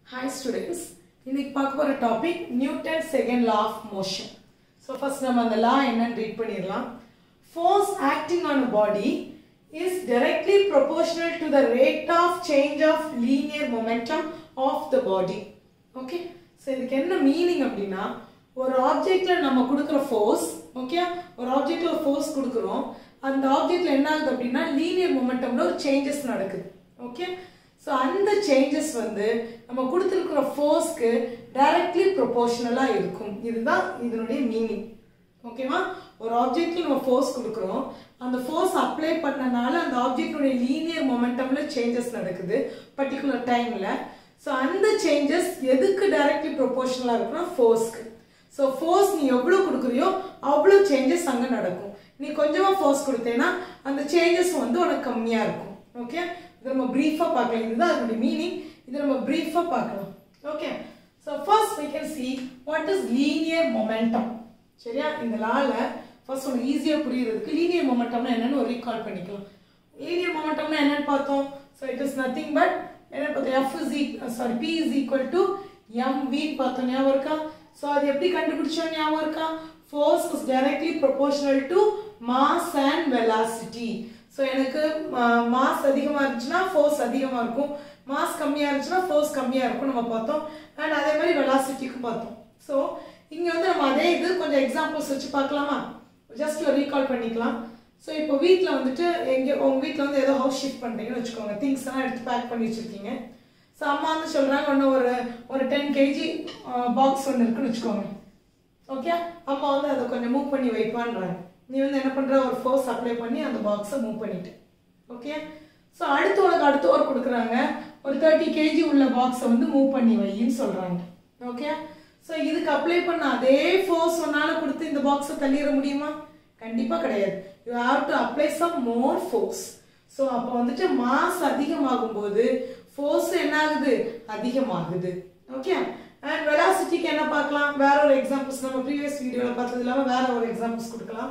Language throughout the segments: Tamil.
ஹாய் ஸ்டூடெண்ட்ஸ் இன்னைக்கு பார்க்க போகிற topic Newton second law of motion so first நம்ம அந்த லா என்னன்னு ரீட் பண்ணிடலாம் force acting on a body is directly proportional to the rate of change of linear momentum of the body okay so இதுக்கு என்ன மீனிங் அப்படின்னா ஒரு ஆப்ஜெக்ட்ல நம்ம கொடுக்குற ஃபோர்ஸ் ஓகே ஒரு ஆப்ஜெக்ட்ல ஒரு ஃபோர்ஸ் கொடுக்குறோம் அந்த ஆப்ஜெக்ட்ல என்ன ஆகுது அப்படின்னா லீனியர் மொமெண்டம்ல ஒரு சேஞ்சஸ் நடக்குது ஓகே ஸோ அந்த சேஞ்சஸ் வந்து நம்ம கொடுத்துருக்குற ஃபோர்ஸ்க்கு டைரக்ட்லி ப்ரொபோர்ஷனலாக இருக்கும் இதுதான் இதனுடைய மீனிங் ஓகேவா ஒரு ஆப்ஜெக்ட்ல நம்ம ஃபோர்ஸ் கொடுக்குறோம் அந்த ஃபோர்ஸ் அப்ளை பண்ணனால அந்த ஆப்ஜெக்டுடைய லீனியர் மொமெண்டம்ல சேஞ்சஸ் நடக்குது பர்டிகுலர் டைம்ல ஸோ அந்த சேஞ்சஸ் எதுக்கு டைரக்ட்லி ப்ரொபோர்ஷனலாக இருக்குன்னா ஃபோர்ஸ்க்கு ஸோ ஃபோர்ஸ் நீ எவ்வளோ கொடுக்குறியோ அவ்வளோ சேஞ்சஸ் அங்கே நடக்கும் நீ கொஞ்சமாக ஃபோர்ஸ் கொடுத்தேன்னா அந்த சேஞ்சஸ் வந்து உனக்கு கம்மியாக இருக்கும் ஓகே இது நம்ம ப்ரீஃபாக பார்க்கலாம் இதுதான் அதனுடைய மீனிங் இது நம்ம ப்ரீஃபாக பார்க்கலாம் okay so first we can see what is linear momentum சரியா இந்த லால ஃபர்ஸ்ட் ஒன்று ஈஸியாக புரியுறதுக்கு லீனியர் மொமெண்டம்னா என்னன்னு ஒரு ரீகால் பண்ணிக்கலாம் லீனியர் மொமெண்டம்னா என்னன்னு பார்த்தோம் so it is nothing but என்ன பார்த்தோம் F is sorry P is equal to M V பார்த்தோம் ஞாபகம் இருக்கா ஸோ அது எப்படி கண்டுபிடிச்சோம் ஞாபகம் இருக்கா force is directly proportional to mass and velocity so எனக்கு மாஸ் அதிகமாக இருந்துச்சுன்னா ஃபோர்ஸ் அதிகமாக இருக்கும் மாஸ் கம்மியாக இருந்துச்சுன்னா ஃபோர்ஸ் கம்மியாக இருக்கும் நம்ம பார்த்தோம் அண்ட் அதே மாதிரி வெலாசிட்டிக்கும் பார்த்தோம் ஸோ இங்கே வந்து நம்ம அதே இது கொஞ்சம் எக்ஸாம்பிள்ஸ் வச்சு பார்க்கலாமா ஜஸ்ட் ஒரு ரீகால் பண்ணிக்கலாம் ஸோ இப்போ வீட்டில் வந்துட்டு எங்கே உங்கள் வீட்டில் வந்து ஏதோ ஹவுஸ் ஷிஃப்ட் பண்ணுறீங்கன்னு வச்சுக்கோங்க திங்ஸ் எல்லாம் எடுத்து பேக் பண்ணி வச்சுருக்கீங்க ஸோ அம்மா வந்து சொல்கிறாங்க ஒன்று ஒரு ஒரு டென் கேஜி பாக்ஸ் ஒன்று இருக்குன்னு வச்சுக்கோங்க ஓகே அம்மா வந்து அதை கொஞ்சம் மூவ் பண்ணி வைப்பான்றாங்க நீ வந்து என்ன பண்ணுற ஒரு ஃபோர்ஸ் அப்ளை பண்ணி அந்த பாக்ஸை மூவ் பண்ணிட்டு ஓகே ஸோ அடுத்து உனக்கு அடுத்த ஒரு கொடுக்குறாங்க ஒரு தேர்ட்டி கேஜி உள்ள பாக்ஸை வந்து மூவ் பண்ணி வையின்னு சொல்கிறாங்க ஓகே ஸோ இதுக்கு அப்ளை பண்ண அதே ஃபோர்ஸ் ஒன்றால் கொடுத்து இந்த பாக்ஸை தள்ளிட முடியுமா கண்டிப்பாக கிடையாது you have to apply some more force so அப்போ வந்துட்டு மாஸ் அதிகமாகும் போது ஃபோர்ஸ் என்ன ஆகுது அதிகமாகுது ஓகே அண்ட் வெலாசிட்டிக்கு என்ன பார்க்கலாம் வேற ஒரு எக்ஸாம்பிள்ஸ் நம்ம ப்ரீவியஸ் வீடியோவில் பார்த்தது இல்லாமல் வேற ஒரு எக்ஸாம்பிள்ஸ் கொடுக்கலாம்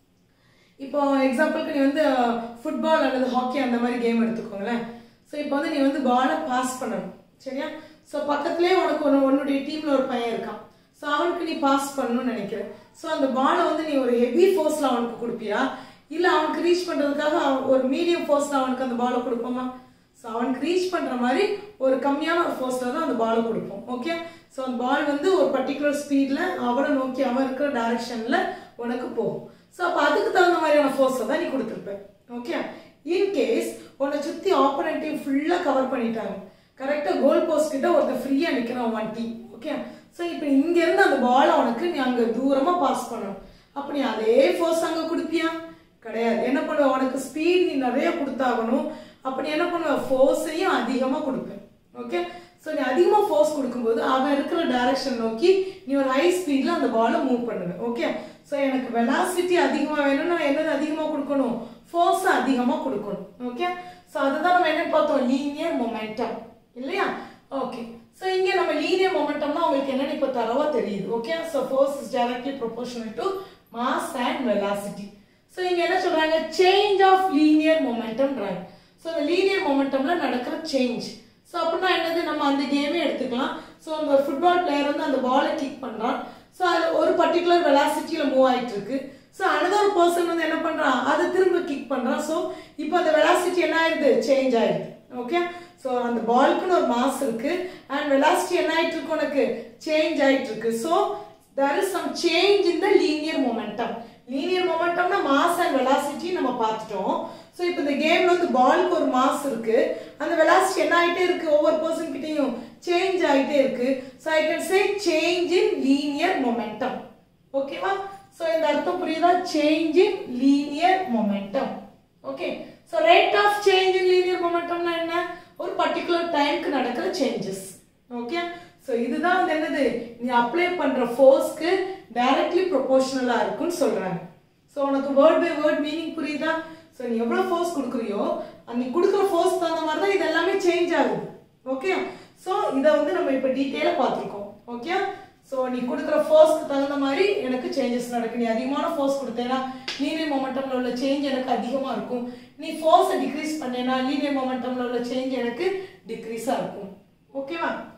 இப்போ எக்ஸாம்பிளுக்கு நீ வந்து ஃபுட்பால் அல்லது ஹாக்கி அந்த மாதிரி கேம் எடுத்துக்கோங்களேன் ஸோ இப்போ வந்து நீ வந்து பாலை பாஸ் பண்ணணும் சரியா ஸோ பக்கத்துலேயே உனக்கு ஒன்று உன்னுடைய டீமில் ஒரு பையன் இருக்கான் ஸோ அவனுக்கு நீ பாஸ் பண்ணணும்னு நினைக்கிற ஸோ அந்த பாலை வந்து நீ ஒரு ஹெவி ஃபோர்ஸில் அவனுக்கு கொடுப்பியா இல்லை அவனுக்கு ரீச் பண்ணுறதுக்காக ஒரு மீடியம் ஃபோர்ஸில் அவனுக்கு அந்த பாலை கொடுப்போமா ஸோ அவனுக்கு ரீச் பண்ணுற மாதிரி ஒரு கம்மியான ஒரு ஃபோர்ஸில் தான் அந்த பாலை கொடுப்போம் ஓகே ஸோ அந்த பால் வந்து ஒரு பர்டிகுலர் ஸ்பீடில் அவனை நோக்கி அவன் இருக்கிற டைரக்ஷனில் உனக்கு போகும் ஸோ அப்போ அதுக்கு தகுந்த மாதிரியான ஃபோர்ஸை தான் நீ கொடுத்துருப்ப ஓகே இன்கேஸ் உன்னை சுற்றி ஆப்போனண்ட்டையும் ஃபுல்லாக கவர் பண்ணிட்டாங்க கரெக்டாக கோல் போஸ்ட் கிட்ட ஒருத்தர் ஃப்ரீயாக நிற்கிறான் ஒன் டீம் ஓகே ஸோ இப்போ இங்கேருந்து அந்த பாலை உனக்கு நீ அங்கே தூரமாக பாஸ் பண்ணணும் அப்போ நீ அதே ஃபோர்ஸ் அங்கே கொடுப்பியா கிடையாது என்ன பண்ணுவ உனக்கு ஸ்பீட் நீ நிறைய கொடுத்தாகணும் அப்போ நீ என்ன பண்ணுவ ஃபோர்ஸையும் அதிகமாக கொடுப்பேன் ஓகே ஸோ நீ அதிகமாக ஃபோர்ஸ் கொடுக்கும்போது அவன் இருக்கிற டைரக்ஷன் நோக்கி நீ ஒரு ஹை ஸ்பீடில் அந்த பாலை மூவ் பண்ணுவேன் ஓகே ஸோ எனக்கு வெலாசிட்டி அதிகமாக வேணும்னா நான் என்னது அதிகமாக கொடுக்கணும் ஃபோர்ஸ் அதிகமாக கொடுக்கணும் ஓகே ஸோ அதுதான் நம்ம என்ன பார்த்தோம் லீனியர் மொமெண்டம் இல்லையா ஓகே ஸோ இங்கே நம்ம லீனியர் மொமெண்டம்னா உங்களுக்கு என்னென்னு இப்போ தரவா தெரியுது okay so force is directly proportional to mass and velocity so இங்கே என்ன சொல்கிறாங்க சேஞ்ச் ஆஃப் லீனியர் மொமெண்டம்ன்றாங்க ஸோ இந்த லீனியர் மொமெண்டம்ல நடக்கிற சேஞ்ச் ஸோ அப்படின்னா என்னது நம்ம அந்த கேமே எடுத்துக்கலாம் ஸோ அந்த ஃபுட்பால் பிளேயர் வந்து அந்த பாலை கிக் பண்ணுறான் ஸோ அதில் ஒரு பர்டிகுலர் வெலாசிட்டியில் மூவ் ஆகிட்டு இருக்கு ஸோ அனதர் பர்சன் வந்து என்ன பண்ணுறான் அதை திரும்ப கிக் பண்ணுறான் ஸோ இப்போ அந்த வெலாசிட்டி என்ன ஆயிடுது சேஞ்ச் ஆயிடுது ஓகே ஸோ அந்த பாலுக்குன்னு ஒரு மாஸ் இருக்கு அண்ட் வெலாசிட்டி என்ன ஆயிட்டு இருக்கு உனக்கு சேஞ்ச் ஆயிட்டு இருக்கு so there is some change in the linear momentum linear மொமெண்டம்னா மாஸ் அண்ட் வெலாசிட்டி நம்ம பார்த்துட்டோம் ஸோ இப்போ இந்த கேம்ல வந்து பாலுக்கு ஒரு மாஸ் இருக்கு அந்த வெலாசிட்டி என்ன ஆகிட்டே இருக்கு ஒவ்வொரு பர்சன் கிட்டையும் சேஞ்ச் ஆகிட்டே இருக்கு so I can say change in linear momentum ஓகேவா ஸோ இந்த அர்த்தம் புரியுதா change in linear momentum okay so rate of change in linear மொமெண்டம்னா என்ன ஒரு பர்டிகுலர் டைம்க்கு நடக்கிற சேஞ்சஸ் ஓகே ஸோ இதுதான் வந்து என்னது நீ அப்ளை பண்ற ஃபோர்ஸ்க்கு டைரக்ட்லி ப்ரொபோர்ஷனலாக இருக்குன்னு சொல்றாங்க ஸோ உனக்கு வேர்ட் பை வேர்ட் மீனிங் புரியுதா ஸோ நீ எவ்வளோ ஃபோர்ஸ் கொடுக்குறியோ நீ கொடுக்குற ஃபோர்ஸ் தகுந்த மாதிரி தான் இது எல்லாமே சேஞ்ச் ஆகுது ஓகே ஸோ இதை வந்து நம்ம இப்போ டீட்டெயிலாக பார்த்துருக்கோம் ஓகே ஸோ நீ கொடுக்குற ஃபோர்ஸ்க்கு தகுந்த மாதிரி எனக்கு சேஞ்சஸ் நடக்கும் நீ அதிகமான ஃபோர்ஸ் கொடுத்தேன்னா லீனியர் மொமெண்டம்ல உள்ள சேஞ்ச் எனக்கு அதிகமாக இருக்கும் நீ ஃபோர்ஸை டிக்ரீஸ் பண்ணேன்னா லீனியர் மொமெண்டம்ல உள்ள சேஞ்ச் எனக்கு டிக்ரீஸாக இருக்கும் ஓகேவா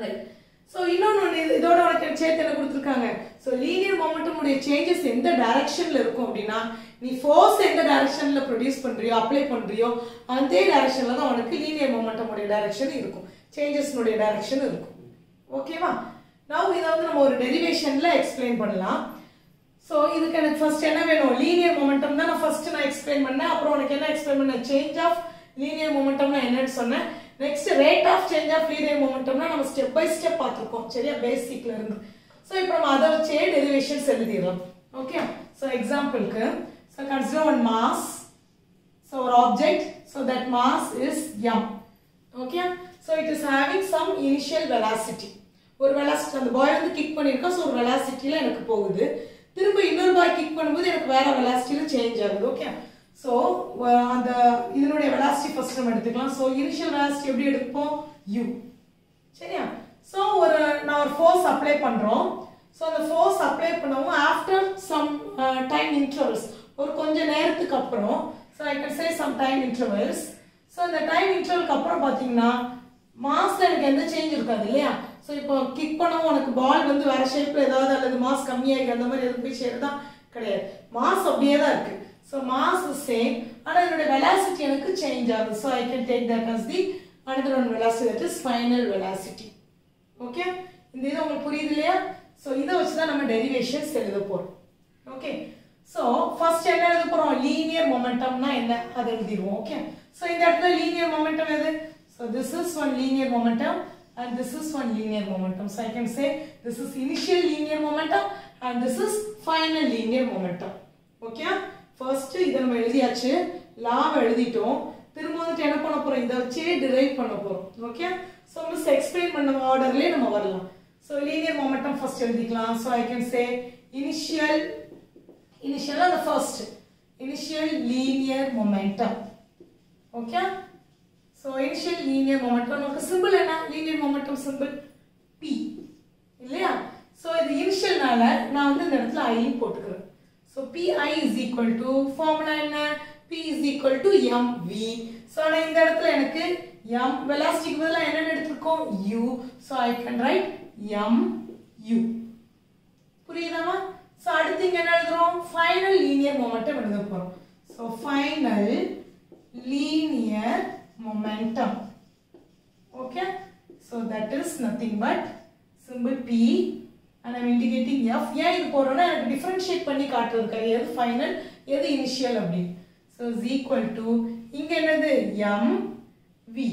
ரைட் ஸோ இன்னொன்று ஒன்று இது இதோட உனக்கு சேர்த்து என்ன கொடுத்துருக்காங்க ஸோ லீனியர் மொமெண்டம் உடைய சேஞ்சஸ் எந்த டைரக்ஷன்ல இருக்கும் அப்படின்னா நீ ஃபோர்ஸ் எந்த டைரக்ஷன்ல ப்ரொடியூஸ் பண்றியோ அப்ளை பண்றியோ அதே டைரக்ஷன்ல தான் உனக்கு லீனியர் மொமெண்டம் உடைய டைரக்ஷன் இருக்கும் சேஞ்சஸ்னுடைய டைரக்ஷன் இருக்கும் ஓகேவா நான் இதை வந்து நம்ம ஒரு டெரிவேஷன்ல எக்ஸ்பிளைன் பண்ணலாம் ஸோ இதுக்கு எனக்கு ஃபர்ஸ்ட் என்ன வேணும் லீனியர் மொமெண்டம் தான் நான் ஃபர்ஸ்ட் நான் எக்ஸ்பிளைன் பண்ணேன் அப்புறம் உனக்கு என்ன எக்ஸ்பிளைன் பண்ணேன் சேஞ்ச் ஆஃப் லீனியர் மொமெண்டம்னா என்னன்னு சொன்னேன் next rate of change of linear மொமெண்டம்னா நம்ம ஸ்டெப் பை ஸ்டெப் பார்த்துருக்கோம் சரியா பேசிக்ல இருந்து ஸோ இப்போ நம்ம அதை வச்சே டெரிவேஷன்ஸ் எழுதிடலாம் ஓகே ஸோ எக்ஸாம்பிளுக்கு so consider one mass so ஒரு object so that mass is M okay so it is having some initial velocity ஒரு வெலாசிட்டி அந்த பாய் வந்து கிக் பண்ணியிருக்கோம் ஸோ ஒரு வெலாசிட்டியில் எனக்கு போகுது திரும்ப இன்னொரு பாய் கிக் பண்ணும்போது எனக்கு வேற வெலாசிட்டியில் சேஞ்ச் ஆகுது ஓகே ஸோ அந்த இதனுடைய வெலாசிட்டி ஃபர்ஸ்ட் நம்ம எடுத்துக்கலாம் ஸோ இனிஷியல் வெலாசிட்டி எப்படி எடுப்போம் யூ சரியா ஸோ ஒரு நான் ஒரு ஃபோர்ஸ் அப்ளை பண்ணுறோம் ஸோ அந்த ஃபோர்ஸ் அப்ளை பண்ணவும் ஆஃப்டர் சம் டைம் இன்டர்வல்ஸ் ஒரு கொஞ்ச நேரத்துக்கு அப்புறம் so I can say some time intervals so இந்த டைம் இன்டர்வலுக்கு அப்புறம் பார்த்தீங்கன்னா மாஸ்ல எனக்கு எந்த சேஞ்ச் இருக்காது இல்லையா ஸோ இப்போ கிக் பண்ணவும் உனக்கு பால் வந்து வேற ஷேப்ல ஏதாவது அல்லது மாஸ் கம்மியாகி அந்த மாதிரி எதுவும் போய் சேருதா கிடையாது மாஸ் அப்படியே தான் இருக்கு ஸோ மாஸ் சேம் ஆனால் இதனுடைய வெலாசிட்டி எனக்கு சேஞ்ச் ஆகுது so I can take that as the another one velocity that is final velocity okay இந்த இது உங்களுக்கு புரியுது இல்லையா ஸோ இதை வச்சு தான் நம்ம டெரிவேஷன்ஸ் எழுத போறோம் ஓகே ஸோ ஃபர்ஸ்ட் என்ன எழுத போறோம் லீனியர் மொமெண்டம்னா என்ன அதை எழுதிடுவோம் ஓகே ஸோ இந்த இடத்துல லீனியர் மொமெண்டம் எது so this is one linear momentum and this is one linear momentum so i can say this is initial linear momentum and this is final linear momentum okay first இதை நம்ம எழுதியாச்சு லாவை எழுதிட்டோம் திரும்ப வந்துட்டு என்ன பண்ண போறோம் இதை வச்சே டிரைவ் பண்ண போறோம் ஓகே ஸோ மிஸ் எக்ஸ்பிளைன் பண்ண ஆர்டர்லேயே நம்ம வரலாம் ஸோ லீனியர் மொமெண்டம் ஃபர்ஸ்ட் எழுதிக்கலாம் so I can say initial initial அந்த first initial linear momentum okay so initial linear momentum நமக்கு சிம்பிள் என்ன லீனியர் மொமெண்டம் சிம்பிள் பி இல்லையா ஸோ இது இனிஷியல்னால நான் வந்து இந்த இடத்துல ஐன்னு போட்டுக்கிறேன் so P I is equal to formula என்ன P is equal to M V so ஆனால் இந்த இடத்துல எனக்கு எம் வெலாஸ்டிக் பதிலாக என்னென்னு எடுத்திருக்கோம் U so I can write M U புரியுதாமா ஸோ அடுத்து இங்க என்ன எழுதுறோம் ஃபைனல் லீனியர் மொமெண்டம் எழுத போறோம் so final linear momentum okay so that is nothing but simple P and I'm indicating F ஏன் இது போடுறோம்னா எனக்கு டிஃபரன்ஷியேட் பண்ணி காட்டுறதுக்காக எது ஃபைனல் எது இனிஷியல் அப்படி ஸோ இஸ் ஈக்குவல் டு இங்கே என்னது எம் வி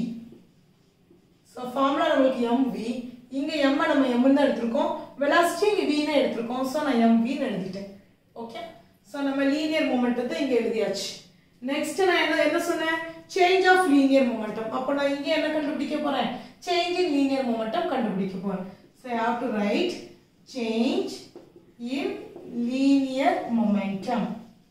ஸோ ஃபார்முலா நம்மளுக்கு எம் வி இங்கே எம்மை நம்ம எம்னு தான் எடுத்திருக்கோம் வெலாசிட்டி இங்கே வின்னு எடுத்திருக்கோம் ஸோ நான் எம் வின்னு எழுதிட்டேன் ஓகே ஸோ நம்ம லீனியர் மொமெண்டத்தை இங்கே எழுதியாச்சு நெக்ஸ்ட் நான் என்ன என்ன சொன்னேன் சேஞ்ச் ஆஃப் லீனியர் மொமெண்டம் அப்போ நான் இங்கே என்ன கண்டுபிடிக்க போறேன் சேஞ்ச் இன் லீனியர் மொமெண்டம் கண்டுபிடிக்க போறேன் so I have to write change in linear momentum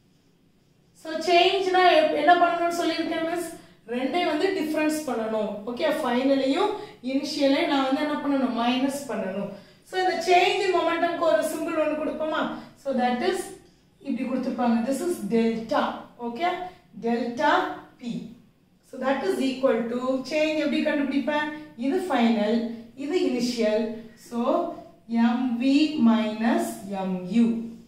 so சேஞ்ச்னா என்ன பண்ணணும்னு சொல்லியிருக்கேன் மிஸ் ரெண்டையும் வந்து டிஃப்ரென்ஸ் பண்ணணும் ஓகே ஃபைனலையும் இனிஷியலையும் நான் வந்து என்ன பண்ணணும் மைனஸ் பண்ணணும் ஸோ இந்த சேஞ்ச் இன் மொமெண்டம்க்கு ஒரு சிம்பிள் ஒன்று கொடுப்போமா ஸோ தட் இஸ் இப்படி கொடுத்துருப்பாங்க this is delta okay delta P so that is equal to change எப்படி கண்டுபிடிப்பேன் இது ஃபைனல் இது initial so M V minus M U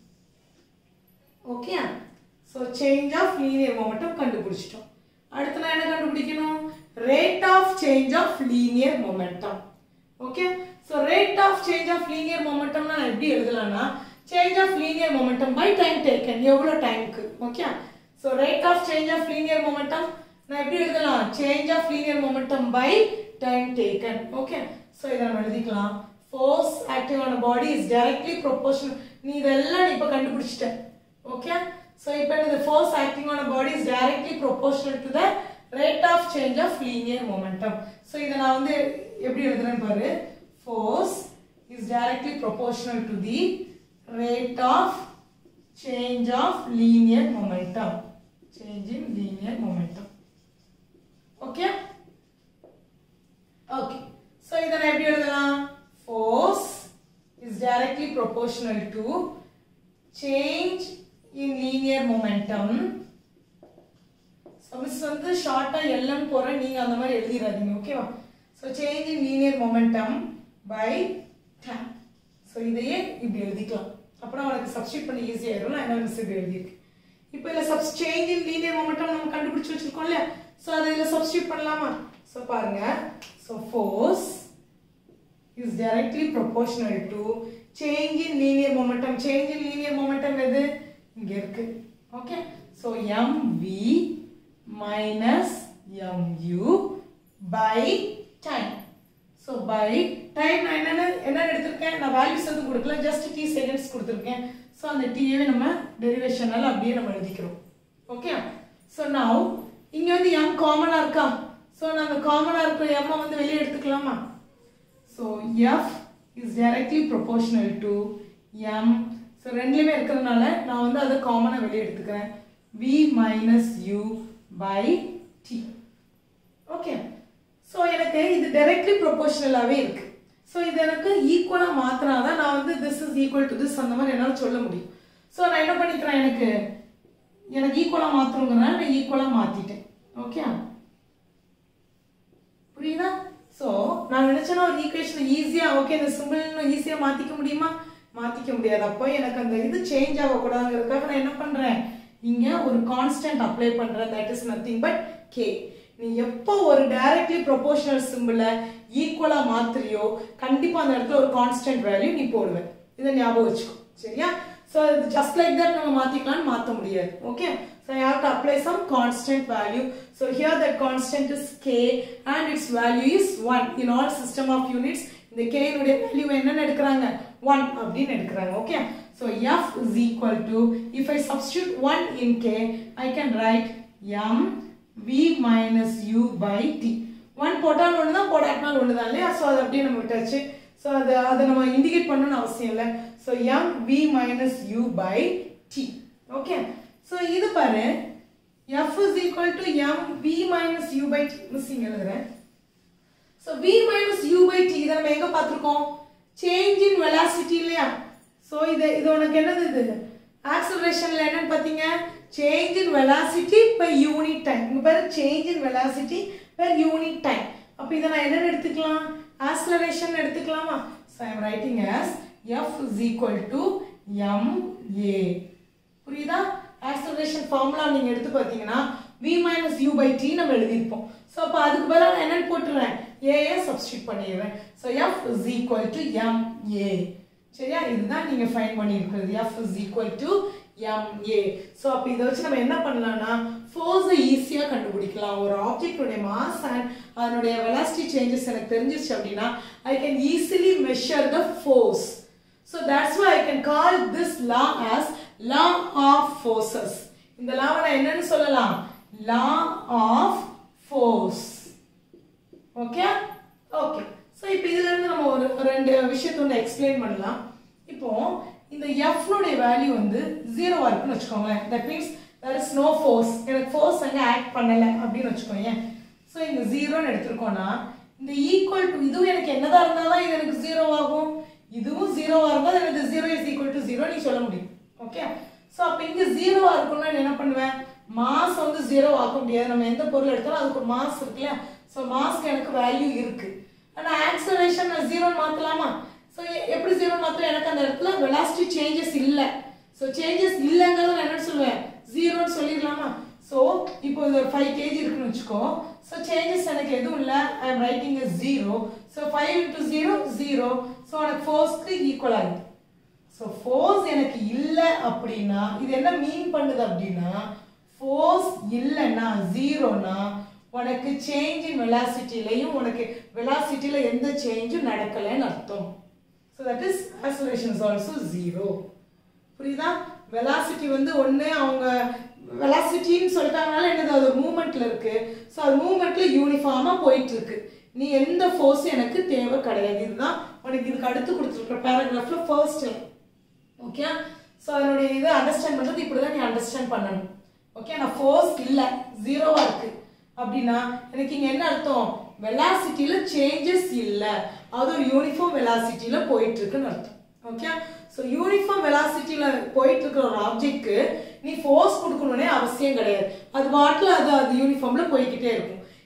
okay so change of linear momentum கண்டுபிடிச்சிட்டோம் அடுத்து நான் என்ன கண்டுபிடிக்கணும் rate of change of linear momentum okay so rate of change of linear மொமெண்டம்னா நான் எப்படி எழுதலாம்னா change of linear momentum by time taken எவ்வளோ டைமுக்கு okay so rate of change of linear momentum நான் எப்படி எழுதலாம் change of linear momentum by time taken okay so இதை நம்ம எழுதிக்கலாம் ஃபோர்ஸ் ஆக்டிவ் ஆன பாடி இஸ் டைரக்ட்லி ப்ரொபோர்ஷனல் நீ இதெல்லாம் நீ இப்போ கண்டுபிடிச்சிட்ட ஓகே ஸோ இப்போ இந்த force acting on body is directly proportional to the rate of change of linear momentum so இதை நான் வந்து எப்படி எழுதுறேன்னு பாரு force is directly proportional to the rate of change of linear momentum change in linear momentum okay okay so இதை நான் எப்படி எழுதலாம் force is directly proportional to change in linear momentum so miss வந்து ஷார்ட்டாக எல்லாம் போகிறேன் நீங்கள் அந்த மாதிரி எழுதிடாதீங்க ஓகேவா so change in linear momentum by time so இதையே இப்படி எழுதிக்கலாம் அப்புறம் உனக்கு சப்ஸ்டியூட் பண்ணி ஈஸியாயிரும் நான் என்ன மிஸ் இப்படி எழுதியிருக்கேன் இப்போ இதில் சப்ஸ் சேஞ்ச் இன் லீனியர் மொமெண்டம் நம்ம கண்டுபிடிச்சு வச்சிருக்கோம் இல்லையா ஸோ அதை இதில் சப்ஸ்டியூட் பண்ணலாமா ஸோ பாருங்க so force is directly proportional to change in linear momentum. Change in linear momentum எது இங்க இருக்கு okay so mv minus mu by time. So by time நான் என்னென்ன என்ன எடுத்திருக்கேன் நான் வேல்யூஸ் எதுவும் கொடுக்கல ஜஸ்ட் டி செகண்ட்ஸ் கொடுத்துருக்கேன் ஸோ அந்த டீயவே நம்ம டெரிவேஷனால அப்படியே நம்ம எழுதிக்கிறோம் ஓகே ஸோ நவ் இங்கே வந்து எம் காமனாக இருக்கா ஸோ நான் அந்த காமனாக இருக்கிற எம்மை வந்து வெளியே எடுத்துக்கலாமா so F is directly proportional to M so ரெண்டுலேயுமே இருக்கிறதுனால நான் வந்து அதை காமனாக வெளியே எடுத்துக்கிறேன் V minus you by D okay so எனக்கு இது டைரக்ட்லி ப்ரொபோர்ஷனலாகவே இருக்கு ஸோ இது எனக்கு ஈக்குவலாக மாற்றினா தான் நான் வந்து this is equal to this அந்த மாதிரி என்னால் சொல்ல முடியும் ஸோ நான் என்ன பண்ணிக்கிறேன் எனக்கு எனக்கு ஈக்குவலாக மாற்றணுங்கிறனால நான் ஈக்குவலாக மாற்றிட்டேன் ஓகே புரியுதா ஸோ நான் நினைச்சேன்னா ஒரு ஈக்குவேஷனை ஈஸியாக ஓகே இந்த சிம்பிள் ஈஸியாக மாற்றிக்க முடியுமா மாற்றிக்க முடியாது அப்போ எனக்கு அந்த இது சேஞ்ச் ஆகக்கூடாதுங்கிறதுக்காக நான் என்ன பண்ணுறேன் இங்கே ஒரு கான்ஸ்டன்ட் அப்ளை பண்ணுறேன் that is nothing but k நீ எப்போ ஒரு டைரக்ட்லி ப்ரொபோஷனல் சிம்பிளை ஈக்குவலாக மாத்துறியோ கண்டிப்பாக அந்த இடத்துல ஒரு கான்ஸ்டன்ட் வேல்யூ நீ போடுவேன் இதை ஞாபகம் வச்சுக்கோ சரியா ஸோ ஜஸ்ட் லைக் தட் நம்ம மாற்றிக்கலாம்னு மாற்ற முடியாது okay so I have to apply some constant value so here that constant is k and its value is one in all system of units இந்த கேனுடைய வேல்யூ என்னன்னு எடுக்கிறாங்க ஒன் அப்படின்னு எடுக்கிறாங்க okay so F is equal to if I substitute one in k I can write m v minus you by t one போட்டால் ஒன்று தான் போடாட்டினால் ஒன்று தான் இல்லையா ஸோ அதை அப்படியே நம்ம விட்டாச்சு ஸோ அதை அதை நம்ம இண்டிகேட் பண்ணணும்னு அவசியம் இல்லை so m v minus you by D okay so இது பாரு f is equal to M v minus you by t missing எழுதுறேன் so v minus you by t இதை நம்ம எங்கே பார்த்துருக்கோம் சேஞ்ச் இன் வெலாசிட்டி இல்லையா ஸோ இது இது உனக்கு என்னது இது ஆக்சலரேஷனில் என்னன்னு பார்த்தீங்க change in velocity per unit time இங்கே per change in velocity per unit time அப்போ இதை நான் என்னன்னு எடுத்துக்கலாம் ஆக்சலரேஷன் எடுத்துக்கலாமா so I'm writing as f is equal to m a புரியுதா ஆக்சலரேஷன் ஃபார்முலா நீங்கள் எடுத்து பார்த்தீங்கன்னா v minus you by t நம்ம எழுதியிருப்போம் ஸோ அப்போ அதுக்கு பதிலாக நான் என்னன்னு போட்டுருவேன் ஏஏ சப்ஸ்டியூட் பண்ணிடுவேன் so F is equal to m a சரியா இதுதான் நீங்க ஃபைன் பண்ணியிருக்கிறது f is equal to m a so அப்போ இதை வச்சு நம்ம என்ன பண்ணலாம்னா ஃபோர்ஸை ஈஸியாக கண்டுபிடிக்கலாம் ஒரு ஆப்ஜெக்டுடைய மாஸ் அண்ட் அதனுடைய வெலாசிட்டி சேஞ்சஸ் எனக்கு தெரிஞ்சிருச்சு அப்படின்னா I can easily measure the force so that's why I can call this law as law of forces இந்த லாவை நான் என்னன்னு சொல்லலாம் law of force okay okay so இப்போ இதுல இருந்து நம்ம ஒரு ரெண்டு விஷயத்தை வந்து எக்ஸ்பிளைன் பண்ணலாம் இப்போ இந்த எஃப் உடைய வேல்யூ வந்து ஜீரோவா இருக்குன்னு வச்சுக்கோங்களேன் that means that is no force எனக்கு ஃபோர்ஸ் அங்கே ஆக்ட் பண்ணலை அப்படின்னு வச்சுக்கோங்க ஸோ இங்க ஜீரோன்னு எடுத்திருக்கோம்னா இந்த ஈக்குவல் டு இதுவும் எனக்கு என்னதான் இருந்தால் தான் இது எனக்கு ஜீரோ ஆகும் இதுவும் ஜீரோவா இருந்தால் எனக்கு zero is equal to zero நீ சொல்ல முடியும் ஓகே ஸோ அப்போ இங்கே ஜீரோவா இருக்கும்னா நான் என்ன பண்ணுவேன் மாஸ் வந்து ஜீரோ ஆக்க முடியாது நம்ம எந்த பொருள் எடுத்தாலும் அதுக்கு ஒரு மாஸ் இருக்கு இல்லையா ஸோ மாஸ்க்கு எனக்கு வேல்யூ இருக்கு ஆனால் ஆக்சலரேஷன் நான் ஜீரோ மாற்றலாமா ஸோ எப்படி ஜீரோ மாத்திரம் எனக்கு அந்த இடத்துல வெலாசிட்டி சேஞ்சஸ் இல்லை ஸோ சேஞ்சஸ் இல்லைங்கிறத நான் என்ன சொல்லுவேன் ஜீரோன்னு சொல்லிடலாமா ஸோ இப்போ இது ஃபைவ் கேஜி இருக்குன்னு வச்சுக்கோ ஸோ சேஞ்சஸ் எனக்கு எதுவும் இல்லை I am writing is zero so five into zero zero so எனக்கு ஃபோர்ஸ்க்கு ஈக்குவல் ஆகுது ஸோ ஃபோர்ஸ் எனக்கு இல்லை அப்படின்னா இது என்ன மீன் பண்ணுது அப்படின்னா ஃபோர்ஸ் இல்லைன்னா ஜீரோனா உனக்கு சேஞ்ச் இன் வெலாசிட்டிலையும் உனக்கு வெலாசிட்டியில் எந்த சேஞ்சும் நடக்கலைன்னு அர்த்தம் so that is acceleration is also zero புரியுதா வெலாசிட்டி வந்து ஒன்று அவங்க வெலாசிட்டின்னு சொல்லிட்டாங்கனால என்னது அது மூமெண்ட்ல இருக்கு ஸோ அது மூமெண்ட்ல யூனிஃபார்மா போயிட்டு இருக்கு நீ எந்த ஃபோர்ஸ் எனக்கு தேவை கிடையாது இதுதான் உனக்கு இதுக்கு அடுத்து கொடுத்துருக்குற பேராகிராஃப்ல ஃபர்ஸ்ட் ஓகே ஸோ அதனுடைய இதை அண்டர்ஸ்டாண்ட் பண்ணுறது இப்படி தான் நீ அண்டர்ஸ்டாண்ட் பண்ணணும் ஓகே நான் ஃபோர்ஸ் இல்லை ஜீரோவா இருக்கு அப்படின்னா எனக்கு இங்க என்ன அர்த்தம் வெலாசிட்டியில சேஞ்சஸ் இல்லை அது ஒரு யூனிஃபார்ம் வெலாசிட்டியில போயிட்டு இருக்குன்னு அர்த்தம் ஓகே ஸோ யூனிஃபார்ம் வெலாசிட்டியில போயிட்டு இருக்கிற ஒரு ஆப்ஜெக்ட்க்கு நீ ஃபோர்ஸ் கொடுக்கணும்னே அவசியம் கிடையாது அது பாட்டில் அது அது யூனிஃபார்ம்ல போய்கிட்டே இருக்கும்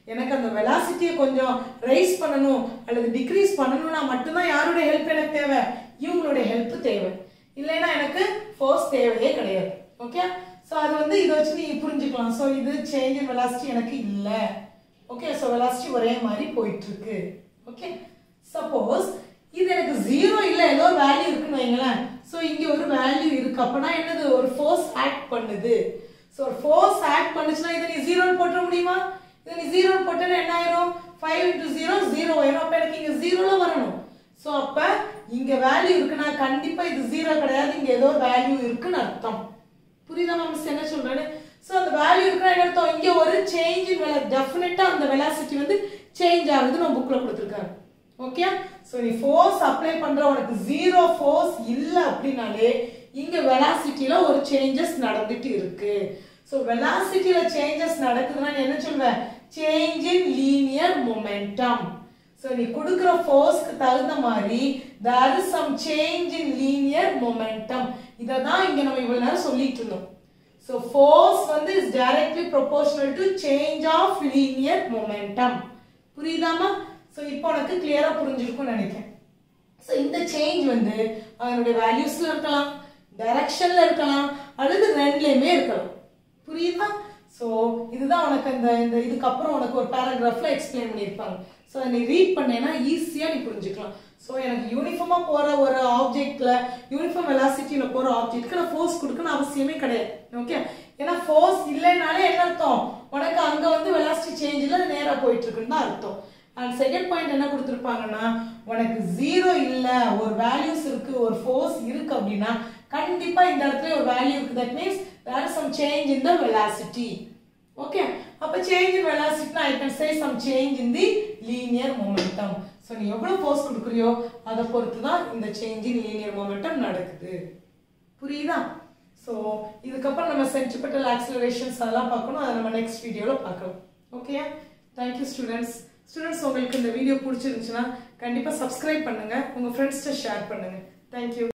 எனக்கு அந்த வெலாசிட்டியை கொஞ்சம் ரைஸ் பண்ணணும் அல்லது டிக்ரீஸ் பண்ணணும்னா மட்டும்தான் யாருடைய ஹெல்ப் எனக்கு தேவை இவங்களுடைய ஹெல்ப் தேவை இல்லைன்னா எனக்கு ஃபோர்ஸ் தேவையே கிடையாது ஓகே ஸோ அது வந்து இதை வச்சு நீ புரிஞ்சுக்கலாம் ஸோ இது சேஞ்ச் இன் வெலாசிட்டி எனக்கு இல்லை ஓகே ஸோ வெலாசிட்டி ஒரே மாதிரி போயிட்டு இருக்கு ஓகே சப்போஸ் இது எனக்கு ஜீரோ இல்லை ஏதோ வேல்யூ இருக்குன்னு வைங்களேன் ஸோ இங்கே ஒரு வேல்யூ இருக்கு அப்பனா என்னது ஒரு ஃபோர்ஸ் ஆக்ட் பண்ணுது ஸோ ஒரு ஃபோர்ஸ் ஆக்ட் பண்ணுச்சுன்னா இதை நீ ஜீரோன்னு போட்டுற முடியுமா இதை நீ ஜீரோன்னு போட்டேன்னா என்ன ஆயிரும் ஃபைவ் இன்டூ ஜீரோ ஜீரோ ஆயிரும் அப்போ எனக்கு இங்கே ஜீரோல வரணும் ஸோ அப்போ இங்கே வேல்யூ இருக்குன்னா கண்டிப்பாக இது ஜீரோ கிடையாது இங்கே ஏதோ வேல்யூ இருக்குன்னு அர்த்தம் புரியுதா மிஸ் என்ன சொல்றேன்னு ஸோ அந்த வேல்யூ இருக்குன்னா என்ன அர்த்தம் இங்கே ஒரு சேஞ்ச் இன் வெல டெஃபினட்டாக அந்த வெலாசிட்டி வந்து சேஞ்ச் ஆகுது நம்ம புக்கில் கொடுத்துருக்காங்க ஓகே ஸோ நீ ஃபோர்ஸ் அப்ளை பண்ற உனக்கு ஜீரோ ஃபோர்ஸ் இல்லை அப்படின்னாலே இங்க வெலாசிட்டியில ஒரு சேஞ்சஸ் நடந்துட்டு இருக்கு ஸோ வெலாசிட்டியில சேஞ்சஸ் நடக்குதுன்னா நீ என்ன சொல்வ change in linear momentum so நீ கொடுக்குற ஃபோர்ஸ்க்கு தகுந்த மாதிரி there is some change in linear momentum இதை தான் இங்க நம்ம இவ்வளவு நேரம் சொல்லிட்டு இருந்தோம் ஸோ ஃபோர்ஸ் வந்து is directly proportional to change of linear momentum புரியுதாமா ஸோ இப்போ உனக்கு கிளியரா புரிஞ்சிருக்கும்னு நினைக்கிறேன் ஸோ இந்த சேஞ்ச் வந்து அதனுடைய வேல்யூஸ்ல இருக்கலாம் டைரக்ஷன்ல இருக்கலாம் அல்லது ரெண்டுலையுமே இருக்கலாம் புரியுதா ஸோ இதுதான் உனக்கு இந்த இந்த இதுக்கப்புறம் உனக்கு ஒரு பேராகிராஃப்ல எக்ஸ்பிளைன் பண்ணியிருப்பாங்க ஸோ நீ ரீட் பண்ணேன்னா ஈஸியாக நீ புரிஞ்சுக்கலாம் ஸோ எனக்கு யூனிஃபார்மாக போகிற ஒரு ஆப்ஜெக்ட்ல யூனிஃபார்ம் வெலாசிட்டியில் போகிற ஆப்ஜெக்ட்க்கு நான் ஃபோர்ஸ் கொடுக்கணும் அவசியமே கிடையாது ஓகே ஏன்னா ஃபோர்ஸ் இல்லைனாலே என்ன அர்த்தம் உனக்கு அங்கே வந்து வெலாசிட்டி சேஞ்சில் நேராக போயிட்டு இருக்குன்னு தான் அர்த்தம் அண்ட் செகண்ட் பாயிண்ட் என்ன கொடுத்துருப்பாங்கன்னா உனக்கு ஜீரோ இல்லை ஒரு வேல்யூஸ் இருக்கு ஒரு ஃபோர்ஸ் இருக்கு அப்படின்னா கண்டிப்பா இந்த இடத்துல ஒரு வேல்யூ இருக்கு that means there some change in the velocity okay அப்ப சேஞ்ச் இன் வெலாசிட்டினா I can say some change in the linear momentum so நீ எவ்வளவு ஃபோர்ஸ் கொடுக்குறியோ அதை பொறுத்து தான் இந்த சேஞ்ச் இன் லீனியர் மொமெண்டம் நடக்குது புரியுதா ஸோ இதுக்கப்புறம் நம்ம சென்டிமெண்டல் ஆக்சிலரேஷன்ஸ் அதெல்லாம் பார்க்கணும் அதை நம்ம நெக்ஸ்ட் வீடியோவில் பார்க்கலாம் ஓகே தேங்க்யூ ஸ்டூடெண்ட்ஸ் ஸ்டூடெண்ட்ஸ் உங்களுக்கு இந்த வீடியோ பிடிச்சிருந்துச்சுன்னா கண்டிப்பாக சப்ஸ்கிரைப் பண்ணுங்க உங்கள் ஃப்ரெண்ட்ஸ்கிட்ட ஷேர் பண்ணுங்க தேங்க்யூ